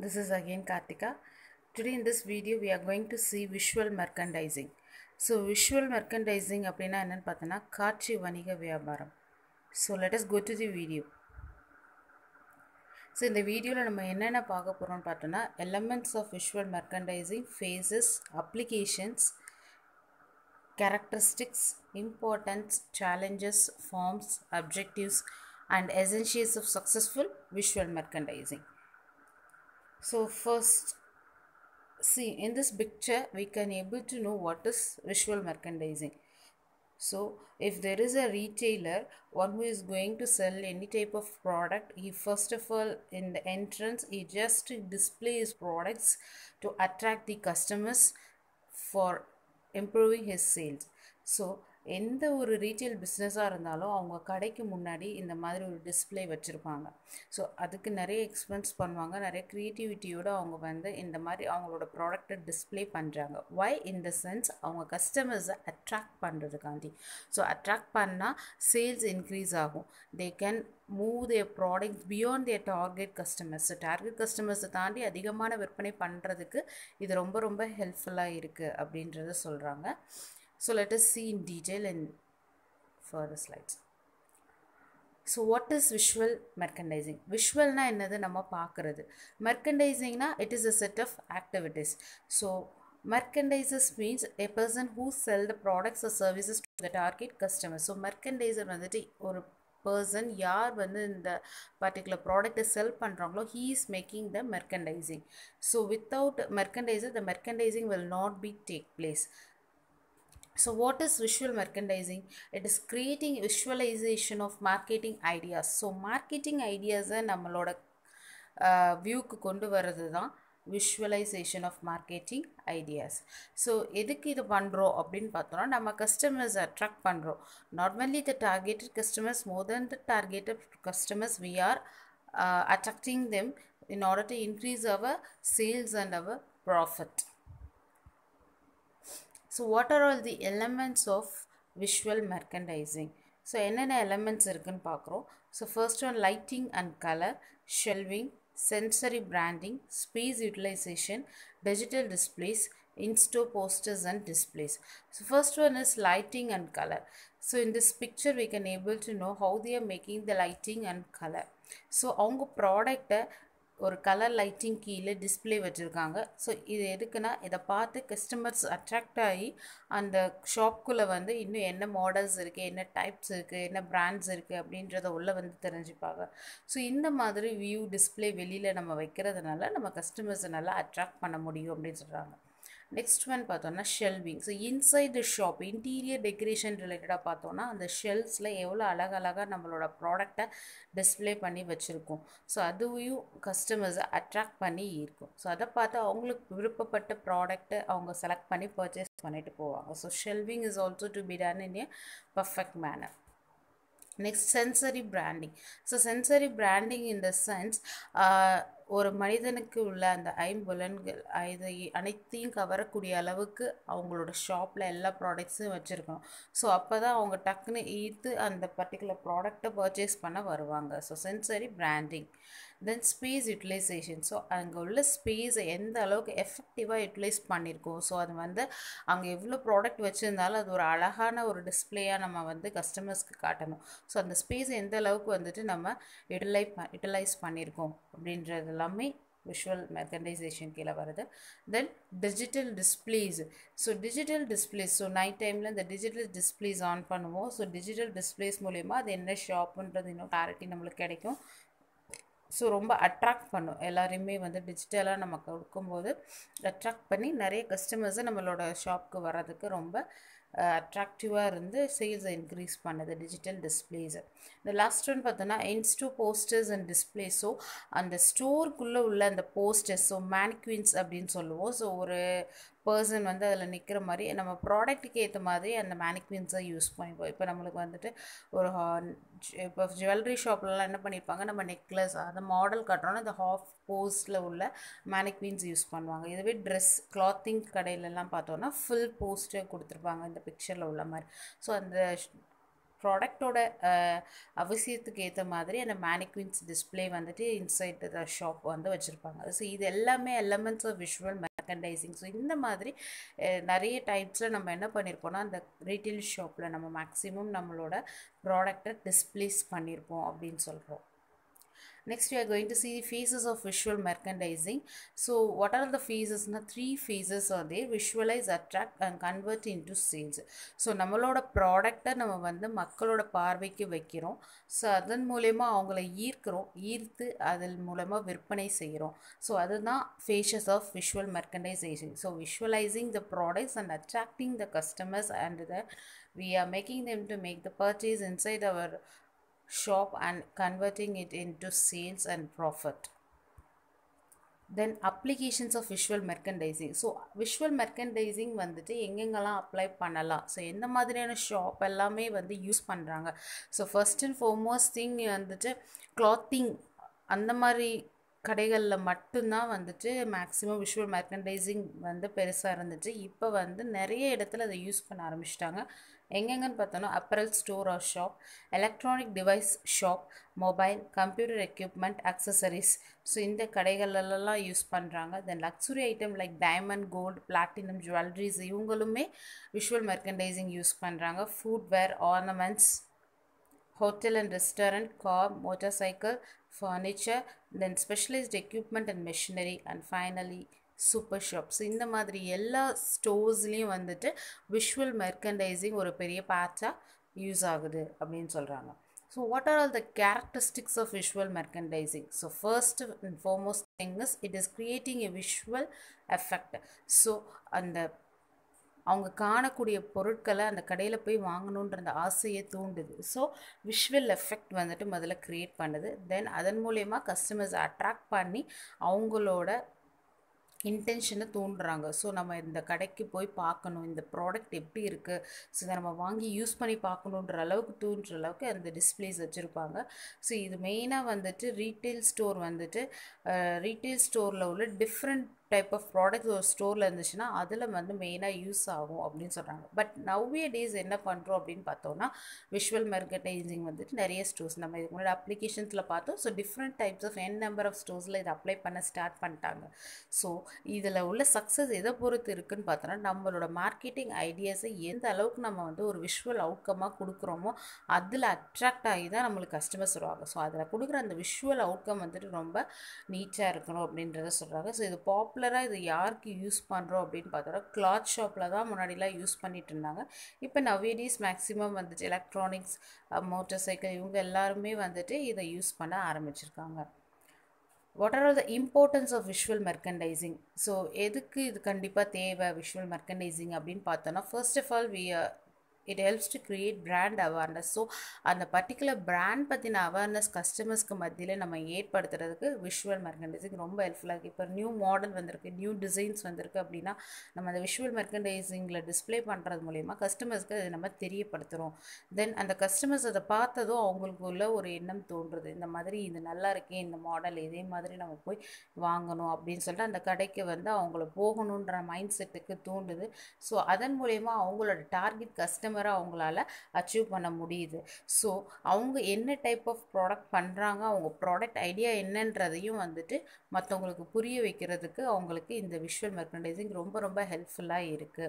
This is again Kartika. Today in this video we are going to see visual merchandising. So visual merchandising அப்படின்னா என்னன்னு பார்த்தோன்னா காட்சி வணிக வியாபாரம் so let us go to the video. So இந்த வீடியோவில் நம்ம என்னென்ன பார்க்க போகிறோம்னு பார்த்தோன்னா elements of visual merchandising phases applications characteristics, importance, challenges, forms, objectives, and essentials of successful visual merchandising. So first, see in this picture we can able to know what is visual merchandising. So if there is a retailer, one who is going to sell any type of product, he first of all in the entrance he just display his products to attract the customers for improving his sales so எந்த ஒரு retail பிஸ்னஸாக இருந்தாலும் அவங்க கடைக்கு முன்னாடி இந்த மாதிரி ஒரு டிஸ்பிளே வச்சுருப்பாங்க ஸோ அதுக்கு நிறைய எக்ஸ்பென்ஸ் பண்ணுவாங்க நிறைய க்ரியேட்டிவிட்டியோடு அவங்க வந்து இந்த மாதிரி அவங்களோட ப்ராடக்டை டிஸ்பிளே பண்ணுறாங்க ஒய் இன் த சென்ஸ் அவங்க கஸ்டமர்ஸை அட்ராக்ட் பண்ணுறதுக்காண்டி ஸோ அட்ராக்ட் பண்ணால் சேல்ஸ் இன்க்ரீஸ் ஆகும் they can move their product beyond their target customers target கஸ்டமர்ஸை தாண்டி அதிகமான விற்பனை பண்ணுறதுக்கு இது ரொம்ப ரொம்ப ஹெல்ப்ஃபுல்லாக இருக்குது அப்படின்றத சொல்கிறாங்க so let us see in detail in further slides so what is visual merchandising விஷுவல்னால் என்னது நம்ம பார்க்குறது மெர்கண்டைசிங்னா it is a set of activities so merchandisers means a person who sell the products or services to the target customer so merchandiser வந்துட்டு ஒரு person யார் வந்து இந்த பர்டிகுலர் ப்ராடக்ட்டை செல் பண்ணுறாங்களோ he is making the merchandising so without merchandiser the merchandising will not be take place So, what is visual merchandising? It is creating visualization of marketing ideas. So, marketing ideas நம்மளோட வியூக்கு கொண்டு வர்றது தான் visualisation of marketing ideas so எதுக்கு இது பண்ணுறோம் அப்படின்னு பார்த்தோம்னா நம்ம கஸ்டமர்ஸ் அட்ராக்ட் பண்ணுறோம் normally the targeted customers more then the targeted customers we are attracting them in order to increase our sales and our profit so what are all the elements of visual merchandising so என்னென்ன elements இருக்குன்னு பார்க்குறோம் so first one lighting and colour shelving sensory branding space utilisation digital displays instore posters and displays so first one is lighting and colour so in this picture we can able to know how they are making the lighting and colour so அவங்க ப்ராடக்டை ஒரு colour lighting கீழே display வச்சுருக்காங்க so இது எதுக்குன்னா இதை பார்த்து customers attract ஆகி அந்த ஷாப்குள்ளே வந்து இன்னும் என்ன மாடல்ஸ் இருக்குது என்ன டைப்ஸ் இருக்குது என்ன பிராண்ட்ஸ் இருக்குது அப்படின்றத உள்ளே வந்து தெரிஞ்சுப்பாங்க ஸோ இந்த மாதிரி வியூ டிஸ்பிளே வெளியில் நம்ம வைக்கிறதுனால நம்ம கஸ்டமர்ஸை நல்லா அட்ராக்ட் பண்ண முடியும் அப்படின்னு சொல்கிறாங்க நெக்ஸ்ட் ஒன் பார்த்தோன்னா shelving so inside the shop interior decoration ரிலேட்டடாக பார்த்தோன்னா அந்த ஷெல்ஸில் எவ்வளோ அழகழகாக நம்மளோட ப்ராடக்டை டிஸ்பிளே பண்ணி வச்சுருக்கோம் ஸோ அதுவையும் கஸ்டமர்ஸை அட்ராக்ட் பண்ணி இருக்கும் ஸோ அதை பார்த்து அவங்களுக்கு விருப்பப்பட்ட ப்ராடக்ட்டை அவங்க செலக்ட் பண்ணி பர்ச்சேஸ் பண்ணிட்டு போவாங்க so shelving is also to be done in a perfect manner next sensory branding so sensory branding in the sense ஒரு மனிதனுக்கு உள்ள அந்த ஐம்புலன்கள் இதை அனைத்தையும் கவரக்கூடிய அளவுக்கு அவங்களோட ஷாப்பில் எல்லா ப்ராடக்ட்ஸும் வச்சுருக்கணும் ஸோ அப்போ தான் அவங்க டக்குன்னு ஈர்த்து அந்த பர்டிகுலர் ப்ராடக்டை பர்ச்சேஸ் பண்ண வருவாங்க so sensory branding then space utilisation so அங்கே உள்ள ஸ்பேஸை எந்த அளவுக்கு எஃபெக்டிவாக யூட்டிலைஸ் பண்ணியிருக்கோம் ஸோ அது வந்து அங்கே எவ்வளோ ப்ராடக்ட் வச்சுருந்தாலும் அது ஒரு அழகான ஒரு டிஸ்பிளேயாக நம்ம வந்து கஸ்டமர்ஸ்க்கு காட்டணும் ஸோ அந்த ஸ்பேஸை எந்த அளவுக்கு வந்துட்டு நம்ம யூட்டிலை யூட்டிலைஸ் பண்ணியிருக்கோம் அப்படின்றது எல்லாமே விஷுவல் மெர்கண்டைசேஷன் கீழே வருது then digital displays so digital displays so night டைமில் இந்த டிஜிட்டல் டிஸ்பிளேஸ் ஆன் பண்ணுவோம் ஸோ டிஜிட்டல் டிஸ்பிளேஸ் மூலயமா அது என்ன ஷாப்புன்றது இன்னும் கிளாரிட்டி நம்மளுக்கு கிடைக்கும் ஸோ ரொம்ப அட்ராக்ட் பண்ணும் எல்லாரையுமே வந்து டிஜிட்டலாக நம்ம கொடுக்கும்போது அட்ராக்ட் பண்ணி நிறைய கஸ்டமர்ஸை நம்மளோட ஷாப்க்கு வர்றதுக்கு ரொம்ப அட்ராக்டிவாக இருந்து சேல்ஸை இன்க்ரீஸ் பண்ணுது டிஜிட்டல் டிஸ்பிளேஸு இந்த லாஸ்ட் ஒன் பார்த்தோன்னா in store posters and display so அந்த ஸ்டோருக்குள்ளே உள்ள அந்த போஸ்டர்ஸ் ஸோ மேனிக்வின்ஸ் அப்படின்னு சொல்லுவோம் ஸோ ஒரு பர்சன் வந்து அதில் நிற்கிற மாதிரி நம்ம ப்ராடக்ட்டுக்கு ஏற்ற மாதிரி அந்த மேனிக்வின்ஸை யூஸ் பண்ணிப்போம் இப்போ நம்மளுக்கு வந்துட்டு ஒரு இப்போ ஜுவல்லரி ஷாப்லலாம் என்ன பண்ணியிருப்பாங்க நம்ம நெக்லஸ் அந்த மாடல் காட்டுறோன்னா இந்த ஹாஃப் போஸ்டில் உள்ள மேனிக்வின்ஸ் யூஸ் பண்ணுவாங்க இதுவே ட்ரெஸ் கிளாத்திங் கடையிலலாம் பார்த்தோன்னா ஃபுல் போஸ்டர் கொடுத்துருப்பாங்க இந்த பிக்சரில் உள்ள மாதிரி ஸோ அந்த ப்ராடக்டோட அவசியத்துக்கு ஏற்ற மாதிரி அந்த மேனிக்வின்ஸ் டிஸ்பிளே வந்துட்டு இன்சைட் த ஷாப் வந்து வச்சுருப்பாங்க ஸோ இது எல்லாமே elements of visual merchandising so இந்த மாதிரி நிறைய டைப்ஸில் நம்ம என்ன பண்ணியிருப்போம்னா அந்த ரீட்டைல் ஷாப்பில் நம்ம மேக்ஸிமம் நம்மளோட ப்ராடக்டை டிஸ்பிளேஸ் பண்ணியிருப்போம் அப்படின்னு சொல்கிறோம் Next, we are going to see the phases of visual merchandising. So, what are the phases? Now, three phases are there visualize, attract, and convert into sales. So நம்மளோட ப்ராடக்டை நம்ம வந்து மக்களோட பார்வைக்கு வைக்கிறோம் ஸோ அதன் மூலயமா அவங்கள ஈர்க்கிறோம் ஈர்த்து அதன் மூலமாக விற்பனை செய்கிறோம் ஸோ அதுதான் phases of visual merchandisation so visualising the products and attracting the customers and the we are making them to make the purchase inside our shop and converting it into sales and profit then applications of visual merchandising so visual merchandising வந்துட்டு எங்கெங்கெல்லாம் apply பண்ணலாம் so எந்த மாதிரியான shop எல்லாமே வந்து use பண்ணுறாங்க so first and foremost thing வந்துட்டு clothing அந்த மாதிரி கடைகளில் மட்டும்தான் வந்துட்டு மேக்ஸிமம் விஷுவல் மெர்கண்டைசிங் வந்து பெருசாக இருந்துச்சு இப்போ வந்து நிறைய இடத்துல அதை யூஸ் பண்ண ஆரம்பிச்சிட்டாங்க எங்கெங்கன்னு பார்த்தோன்னா apparel store or shop electronic device shop mobile computer equipment accessories so இந்த கடைகளெல்லாம் யூஸ் பண்ணுறாங்க then luxury item like diamond gold platinum jewelleries இவங்களுமே விஷுவல் மெர்கண்டைசிங் யூஸ் பண்ணுறாங்க footwear ornaments hotel and restaurant car motorcycle furniture then specialised equipment and machinery and finally super shops இந்த மாதிரி எல்லா ஸ்டோர்ஸ்லேயும் வந்துட்டு visual merchandising ஒரு பெரிய பேட்சாக use ஆகுது அப்படின்னு சொல்கிறாங்க so what are all the characteristics of visual merchandising so first and foremost thing is it is creating a visual effect so அந்த அவங்க காணக்கூடிய பொருட்களை அந்த கடையில் போய் வாங்கணுன்ற அந்த ஆசையை தூண்டுது ஸோ விஷுவல் எஃபெக்ட் வந்துட்டு முதல்ல க்ரியேட் பண்ணுது தென் அதன் மூலயமா கஸ்டமர்ஸ் அட்ராக்ட் பண்ணி அவங்களோட இன்டென்ஷனை தூண்டுறாங்க ஸோ நம்ம இந்த கடைக்கு போய் பார்க்கணும் இந்த ப்ராடக்ட் எப்படி இருக்குது ஸோ இதை நம்ம வாங்கி யூஸ் பண்ணி பார்க்கணுன்ற அளவுக்கு தூண்டுற அளவுக்கு அந்த டிஸ்பிளேஸ் வச்சுருப்பாங்க ஸோ இது மெயினாக வந்துட்டு ரீட்டைல் ஸ்டோர் வந்துட்டு ரீட்டைல் ஸ்டோரில் உள்ள டிஃப்ரெண்ட் டைப் ஆஃப் ப்ராடக்ட் ஒரு ஸ்டோரில் இருந்துச்சுன்னா அதில் வந்து மெயினாக யூஸ் ஆகும் அப்படின்னு சொல்கிறாங்க பட் நவ்வே டேஸ் என்ன பண்ணுறோம் அப்படின்னு பார்த்தோம்னா விஷுவல் மெர்கடைசிங் வந்துட்டு நிறைய ஸ்டோர்ஸ் நம்ம இதுக்கு முன்னாடி அப்ளிகேஷன்ஸில் பார்த்தோம் so different types of n number of ஸ்டோர்ஸில் இதை அப்ளை பண்ண ஸ்டார்ட் பண்ணிட்டாங்க ஸோ இதில் உள்ள சக்ஸஸ் எதை பொறுத்து இருக்குன்னு பார்த்தோன்னா நம்மளோட மார்க்கெட்டிங் ஐடியாஸை எந்த அளவுக்கு நம்ம வந்து ஒரு விஷுவல் அவுட்கமாக கொடுக்குறோமோ அதில் அட்ராக்ட் ஆகி தான் நம்மளுக்கு கஸ்டமர்ஸ் வருவாங்க ஸோ அதில் கொடுக்குற அந்த விஷுவல் அவுட்கம் வந்துட்டு ரொம்ப நீட்டாக இருக்கணும் அப்படின்றத சொல்கிறாங்க ஸோ இது பாப்புலராக இது யாருக்கு யூஸ் பண்ணுறோம் அப்படின்னு பார்த்தோன்னா கிளாத் ஷாப்பில் தான் முன்னாடிலாம் யூஸ் பண்ணிட்டு இருந்தாங்க இப்போ நவேடீஸ் மேக்ஸிமம் வந்துட்டு எலக்ட்ரானிக்ஸ் மோட்டார் சைக்கிள் இவங்க எல்லாருமே வந்துட்டு இதை யூஸ் பண்ண ஆரம்பிச்சிருக்காங்க what are all the importance of visual merchandising so எதுக்கு இது கண்டிப்பாக தேவை விஷுவல் மெர்கண்டைசிங் அப்படின்னு பார்த்தோன்னா first of all we it helps to create brand awareness so அந்த பர்டிகுலர் பிராண்ட் பற்றின அவேர்னஸ் கஸ்டமர்ஸ்க்கு மத்தியில் நம்ம ஏற்படுத்துறதுக்கு விஷுவல் மெர்கண்டைசிங் ரொம்ப ஹெல்ப்ஃபுல்லாக இருக்குது இப்போ நியூ மாடல் வந்திருக்கு நியூ டிசைன்ஸ் வந்திருக்கு அப்படின்னா நம்ம அந்த விஷுவல் மெர்கண்டைசிங்கில் டிஸ்பிளே பண்ணுறது மூலயமா கஸ்டமர்ஸ்க்கு அதை நம்ம தெரியப்படுத்துகிறோம் தென் அந்த கஸ்டமர்ஸ் அதை பார்த்ததும் அவங்களுக்குள்ள ஒரு எண்ணம் தோன்றுறது இந்த மாதிரி இது நல்லா இருக்கே இந்த மாடல் இதே மாதிரி நம்ம போய் வாங்கணும் அப்படின்னு சொல்லிட்டு அந்த கடைக்கு வந்து அவங்கள போகணுன்ற மைண்ட் செட்டுக்கு தூண்டுது ஸோ அதன் மூலயமா அவங்களோட டார்கெட் கஸ்டமர் கஸ்டமரை அவங்களால அச்சீவ் பண்ண முடியுது ஸோ அவங்க என்ன டைப் ஆஃப் ப்ராடக்ட் பண்ணுறாங்க அவங்க ப்ராடக்ட் ஐடியா என்னன்றதையும் வந்துட்டு மற்றவங்களுக்கு புரிய வைக்கிறதுக்கு அவங்களுக்கு இந்த விஷுவல் மெர்கண்டைசிங் ரொம்ப ரொம்ப ஹெல்ப்ஃபுல்லாக இருக்குது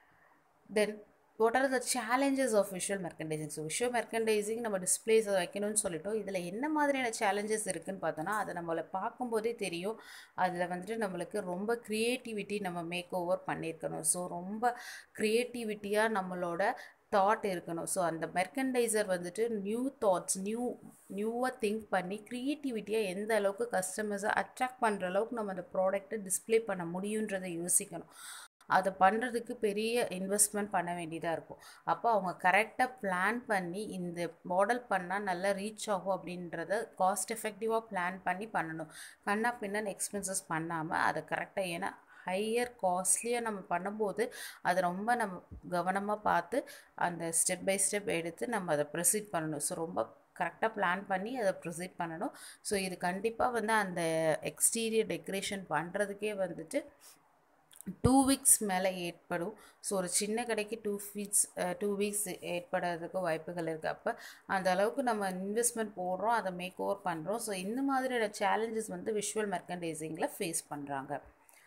then what are the challenges of visual merchandising so visual merchandising நம்ம டிஸ்பிளேஸ் வைக்கணும்னு சொல்லிட்டோம் இதில் என்ன மாதிரியான சேலஞ்சஸ் இருக்குதுன்னு பார்த்தோன்னா அதை நம்மளை பார்க்கும்போதே தெரியும் அதில் வந்துட்டு நம்மளுக்கு ரொம்ப க்ரியேட்டிவிட்டி நம்ம மேக் ஓவர் பண்ணியிருக்கணும் ஸோ ரொம்ப க்ரியேட்டிவிட்டியாக நம்மளோட தாட் இருக்கணும் ஸோ அந்த மெர்கண்டைசர் வந்துட்டு நியூ தாட்ஸ் நியூ நியூவாக திங்க் பண்ணி க்ரியேட்டிவிட்டியாக எந்த அளவுக்கு கஸ்டமர்ஸை அட்ராக்ட் பண்ணுற அளவுக்கு நம்ம அந்த ப்ராடக்ட்டை டிஸ்பிளே பண்ண முடியுன்றதை யோசிக்கணும் அதை பண்ணுறதுக்கு பெரிய இன்வெஸ்ட்மெண்ட் பண்ண வேண்டியதாக இருக்கும் அப்போ அவங்க கரெக்டாக பிளான் பண்ணி இந்த மாடல் பண்ணால் நல்லா ரீச் ஆகும் அப்படின்றத காஸ்ட் எஃபெக்டிவாக பிளான் பண்ணி பண்ணணும் கண்ணா பின்னான்னு எக்ஸ்பென்சஸ் பண்ணாமல் அதை கரெக்டாக ஏன்னா ஹையர் காஸ்ட்லியாக நம்ம பண்ணும்போது அதை ரொம்ப நம்ம கவனமாக பார்த்து அந்த ஸ்டெப் பை ஸ்டெப் எடுத்து நம்ம அதை ப்ரொசீட் பண்ணணும் ஸோ ரொம்ப கரெக்டாக பிளான் பண்ணி அதை ப்ரொசீட் பண்ணணும் ஸோ இது கண்டிப்பாக வந்து அந்த எக்ஸ்டீரியர் டெக்கரேஷன் பண்ணுறதுக்கே வந்துட்டு டூ வீக்ஸ் மேலே ஏற்படும் ஸோ ஒரு சின்ன கடைக்கு டூ வீக்ஸ் டூ வீக்ஸ் ஏற்படுறதுக்கு வாய்ப்புகள் இருக்குது அப்போ அந்த அளவுக்கு நம்ம இன்வெஸ்ட்மெண்ட் போடுறோம் அதை மேக் ஓவர் பண்ணுறோம் ஸோ இந்த மாதிரியான சேலஞ்சஸ் வந்து விஷுவல் மெர்கண்டைசிங்கில் ஃபேஸ் பண்ணுறாங்க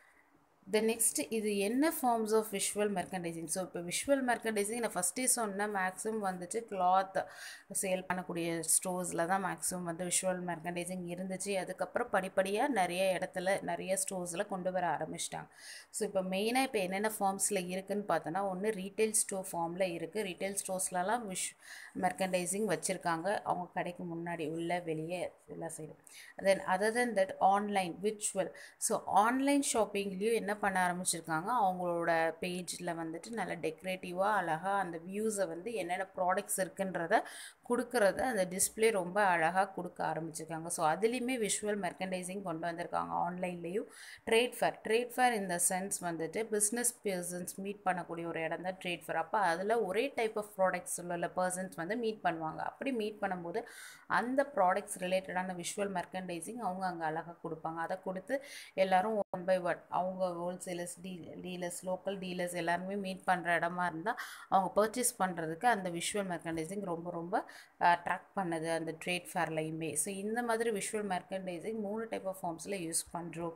த நெக்ஸ்ட் இது என்ன forms of visual merchandising so இப்போ விஷுவல் மெர்கண்டைசிங் நான் ஃபஸ்ட்டே சொன்னேன் மேக்ஸிமம் வந்துட்டு கிளாத் சேல் பண்ணக்கூடிய ஸ்டோர்ஸில் தான் மேக்ஸிமம் வந்து விஷுவல் மெர்கண்டைசிங் இருந்துச்சு அதுக்கப்புறம் படிப்படியாக நிறைய இடத்துல நிறைய ஸ்டோர்ஸில் கொண்டு வர ஆரம்பிச்சிட்டாங்க ஸோ இப்போ மெயினாக இப்போ என்னென்ன ஃபார்ம்ஸில் இருக்குதுன்னு பார்த்தோன்னா ஒன்று ரீட்டைல் ஸ்டோர் ஃபார்மில் இருக்குது ரீட்டைல் ஸ்டோர்ஸ்லலாம் விஷ் மெர்கண்டைசிங் வச்சுருக்காங்க அவங்க கடைக்கு முன்னாடி உள்ள வெளியே எல்லா சைடும் then other than that online virtual so online ஷாப்பிங்லேயும் என்ன பண்ண ஆரம்பிச்சிருக்காங்க அவங்களோட பேஜில் வந்துட்டு நல்ல டெக்கரேட்டிவாக அழகாக அந்த வியூஸை வந்து என்னென்ன ப்ராடக்ட்ஸ் இருக்குன்றத கொடுக்குறத அந்த டிஸ்பிளே ரொம்ப அழகாக கொடுக்க ஆரம்பிச்சிருக்காங்க ஸோ அதுலேயுமே விஷுவல் மெர்கண்டைசிங் கொண்டு வந்திருக்காங்க ஆன்லைன்லேயும் ட்ரேட் ஃபேர் ட்ரேட் ஃபேர் இந்த சென்ஸ் வந்துட்டு பிஸ்னஸ் பர்சன்ஸ் மீட் பண்ணக்கூடிய ஒரு இடம் தான் ட்ரேட் ஃபேர் அப்போ அதில் ஒரே டைப் ஆஃப் ப்ராடக்ட்ஸ் உள்ள பர்சன்ஸ் வந்து மீட் பண்ணுவாங்க அப்படி மீட் பண்ணும்போது அந்த ப்ராடக்ட்ஸ் ரிலேட்டடான விஷுவல் மெர்கண்டைசிங் அவங்க அங்கே அழகாக கொடுப்பாங்க அதை கொடுத்து எல்லோரும் ஒன் பை ஒன் அவங்க ஹோல்சேலர்ஸ் டீ டீலர்ஸ் லோக்கல் டீலர்ஸ் எல்லாருமே மீட் பண்ணுற இடமா இருந்தால் அவங்க பர்ச்சேஸ் பண்ணுறதுக்கு அந்த விஷுவல் மெர்கண்டைசிங் ரொம்ப ரொம்ப அட்ராக்ட் பண்ணுது அந்த ட்ரேட் ஃபேர்லையுமே ஸோ இந்த மாதிரி விஷுவல் மெர்கண்டைசிங் மூணு டைப் ஆஃப் ஃபார்ம்ஸில் யூஸ் பண்ணுறோம்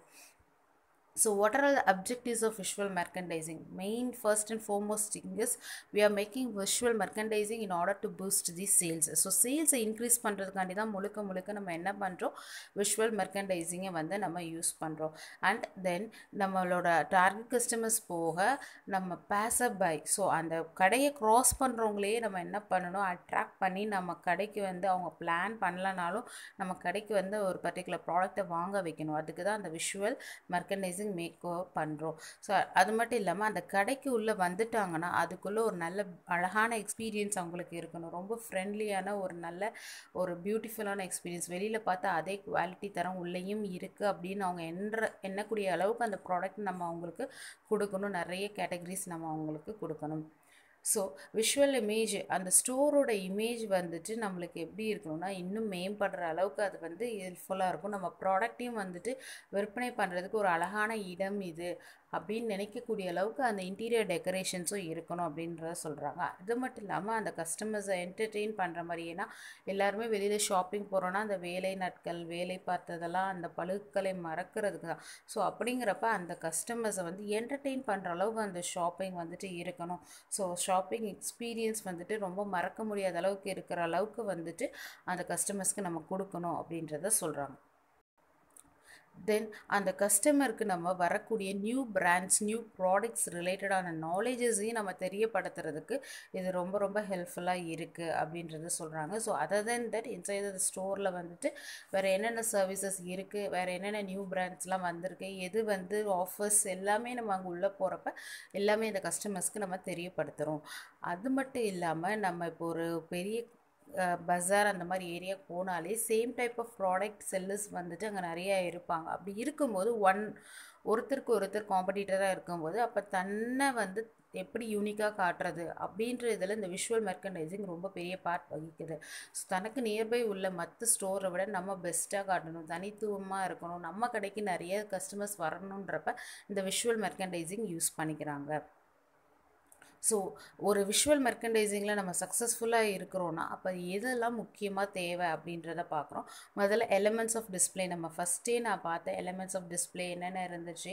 So what are the objectives of visual merchandising? Main first and foremost thing is we are making visual merchandising in order to boost the sales. So sales increase பண்ணுறதுக்காண்டி தான் முழுக்க முழுக்க நம்ம என்ன பண்ணுறோம் visual மெர்கண்டைசிங்கை வந்து நம்ம யூஸ் பண்ணுறோம் அண்ட் தென் நம்மளோட டார்கெட் கஸ்டமர்ஸ் போக நம்ம பேசப் பை ஸோ அந்த கடையை க்ராஸ் பண்ணுறவங்களையே நம்ம என்ன பண்ணணும் அட்ராக்ட் பண்ணி நம்ம கடைக்கு வந்து அவங்க பிளான் பண்ணலனாலும் நம்ம கடைக்கு வந்து ஒரு பர்டிகுலர் ப்ராடக்ட்டை வாங்க வைக்கணும் அதுக்கு தான் அந்த விஷுவல் மெர்கண்டைசிங் மேக் ஓவர் பண்ணுறோம் ஸோ அது மட்டும் இல்லாமல் அந்த கடைக்கு உள்ளே வந்துட்டாங்கன்னா அதுக்குள்ளே ஒரு நல்ல அழகான எக்ஸ்பீரியன்ஸ் அவங்களுக்கு இருக்கணும் ரொம்ப ஃப்ரெண்ட்லியான ஒரு நல்ல ஒரு பியூட்டிஃபுல்லான எக்ஸ்பீரியன்ஸ் வெளியில் பார்த்தா அதே குவாலிட்டி தரம் உள்ளேயும் இருக்குது அப்படின்னு அவங்க என்ற எண்ணக்கூடிய அளவுக்கு அந்த ப்ராடக்ட் நம்ம அவங்களுக்கு கொடுக்கணும் நிறைய கேட்டகரிஸ் நம்ம அவங்களுக்கு கொடுக்கணும் ஸோ விஷுவல் இமேஜ் அந்த ஸ்டோரோட இமேஜ் வந்துட்டு நம்மளுக்கு எப்படி இருக்கணும்னா இன்னும் மேம்படுற அளவுக்கு அது வந்து ஹெல்ப்ஃபுல்லாக இருக்கும் நம்ம ப்ராடக்ட்டையும் வந்துட்டு விற்பனை பண்ணுறதுக்கு ஒரு அழகான இடம் இது அப்படின்னு நினைக்கக்கூடிய அளவுக்கு அந்த இன்டீரியர் டெக்கரேஷன்ஸும் இருக்கணும் அப்படின்றத சொல்கிறாங்க அது மட்டும் இல்லாமல் அந்த கஸ்டமர்ஸை என்டர்டெயின் பண்ணுற மாதிரி ஏன்னா எல்லாருமே வெளியில் ஷாப்பிங் போகிறோன்னா அந்த வேலை நாட்கள் வேலை பார்த்ததெல்லாம் அந்த பழுக்களை மறக்கிறதுக்கு தான் ஸோ அப்படிங்கிறப்ப அந்த கஸ்டமர்ஸை வந்து என்டர்டெயின் பண்ணுற அளவுக்கு அந்த ஷாப்பிங் வந்துட்டு இருக்கணும் ஸோ ஷாப்பிங் எக்ஸ்பீரியன்ஸ் வந்துட்டு ரொம்ப மறக்க முடியாத அளவுக்கு இருக்கிற அளவுக்கு வந்துட்டு அந்த கஸ்டமர்ஸ்க்கு நம்ம கொடுக்கணும் அப்படின்றத சொல்கிறாங்க தென் அந்த கஸ்டமருக்கு நம்ம வரக்கூடிய நியூ பிராண்ட்ஸ் நியூ ப்ராடக்ட்ஸ் ரிலேட்டடான நாலேஜஸையும் நம்ம தெரியப்படுத்துறதுக்கு இது ரொம்ப ரொம்ப ஹெல்ப்ஃபுல்லாக இருக்குது அப்படின்றத சொல்கிறாங்க so other than that inside the ஸ்டோரில் வந்துட்டு வேறு என்னென்ன சர்வீசஸ் இருக்குது வேறு என்னென்ன நியூ பிராண்ட்ஸ்லாம் வந்திருக்கு எது வந்து ஆஃபர்ஸ் எல்லாமே நம்ம அங்கே உள்ளே போகிறப்ப எல்லாமே இந்த கஸ்டமர்ஸ்க்கு நம்ம தெரியப்படுத்துகிறோம் அது மட்டும் இல்லாமல் நம்ம இப்போ ஒரு பெரிய பஸார் அந்த மாதிரி ஏரியா போனாலே same type of product sellers வந்துட்டு அங்கே நிறையா இருப்பாங்க அப்படி இருக்கும்போது ஒன் ஒருத்தருக்கு ஒருத்தர் காம்படிட்டராக இருக்கும்போது அப்போ தன்னை வந்து எப்படி யூனிக்காக காட்டுறது அப்படின்ற இதில் இந்த விஷுவல் மெர்கண்டைசிங் ரொம்ப பெரிய பார்ட் வகிக்குது ஸோ தனக்கு நியர்பை உள்ள மற்ற ஸ்டோரை விட நம்ம பெஸ்ட்டாக காட்டணும் தனித்துவமாக இருக்கணும் நம்ம கடைக்கு நிறைய கஸ்டமர்ஸ் வரணுன்றப்ப இந்த விஷுவல் மெர்கண்டைசிங் யூஸ் பண்ணிக்கிறாங்க ஸோ ஒரு விஷுவல் மெர்கண்டைசிங்கில் நம்ம சக்ஸஸ்ஃபுல்லாக இருக்கிறோன்னா அப்போ எதெல்லாம் முக்கியமாக தேவை அப்படின்றத பார்க்குறோம் முதல்ல எலமெண்ட்ஸ் ஆஃப் டிஸ்பிளே நம்ம ஃபஸ்ட்டே நான் பார்த்தேன் எலமெண்ட்ஸ் ஆஃப் டிஸ்பிளே என்னென்ன இருந்துச்சு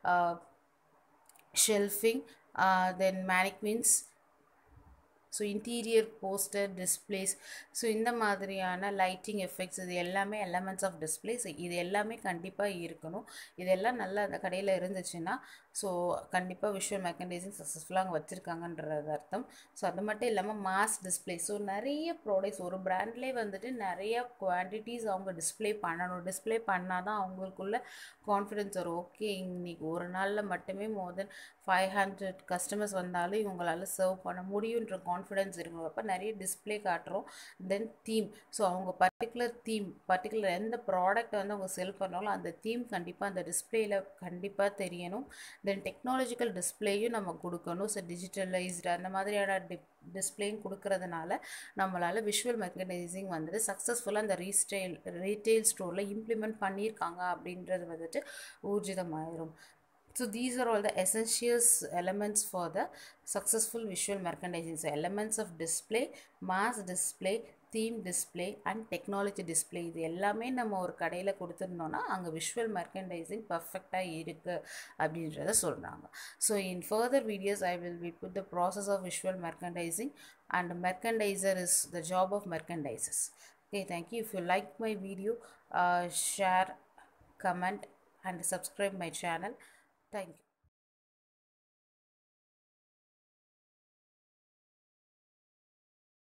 shelving then mannequins so interior poster displays so இந்த மாதிரியான லைட்டிங் எஃபெக்ட்ஸ் இது எல்லாமே எலமெண்ட்ஸ் ஆஃப் டிஸ்பிளேஸ் இது எல்லாமே கண்டிப்பாக இருக்கணும் இதெல்லாம் நல்லா அந்த கடையில் இருந்துச்சுன்னா ஸோ கண்டிப்பாக விஷுவல் மெக்கனைசிங் சக்ஸஸ்ஃபுல்லாக அங்கே வச்சுருக்காங்கன்றது அர்த்தம் ஸோ அது மட்டும் இல்லாமல் மாஸ் டிஸ்பிளே ஸோ நிறைய ப்ராடக்ட்ஸ் ஒரு பிராண்ட்லேயே வந்துட்டு நிறைய குவான்டிட்டிஸ் அவங்க டிஸ்பிளே பண்ணணும் டிஸ்பிளே பண்ணால் தான் அவங்களுக்குள்ள கான்ஃபிடென்ஸ் வரும் ஓகே இன்னைக்கு ஒரு நாளில் மட்டுமே more than five hundred customers வந்தாலும் இவங்களால சர்வ் பண்ண முடியுன்ற கான்ஃபிடென்ஸ் இருக்கும் அப்போ நிறைய டிஸ்பிளே காட்டுறோம் தென் தீம் ஸோ அவங்க பர்டிகுலர் தீம் பர்டிகுலர் எந்த ப்ராடக்ட் வந்து அவங்க செல் பண்ணாலும் அந்த தீம் கண்டிப்பாக அந்த டிஸ்பிளேயில் கண்டிப்பாக தெரியணும் தென் டெக்னாலஜிக்கல் டிஸ்பிளேயும் நம்ம கொடுக்கணும் ஸோ டிஜிட்டலைஸ்டு அந்த மாதிரியான டி டிஸ்பிளேயும் கொடுக்கறதுனால நம்மளால் விஷுவல் மெக்கனைசிங் வந்துட்டு சக்ஸஸ்ஃபுல்லாக அந்த ரீஸ்டைல் ரீட்டைல் ஸ்டோரில் இம்ப்ளிமெண்ட் பண்ணியிருக்காங்க அப்படின்றது வந்துட்டு ஊர்ஜிதமாயிரும் So these are all the essential elements for the successful visual merchandising. So elements of display, mass display, theme display and technology display இது எல்லாமே நம்ம ஒரு கடையில் கொடுத்துருந்தோன்னா அங்கே விஷுவல் மெர்கண்டைசிங் பர்ஃபெக்டாக இருக்குது அப்படின்றத சொல்கிறாங்க so in further videos I will be put the process of visual merchandising and merchandiser is the job of merchandisers okay thank you if you like my video uh, share comment and subscribe my channel thank you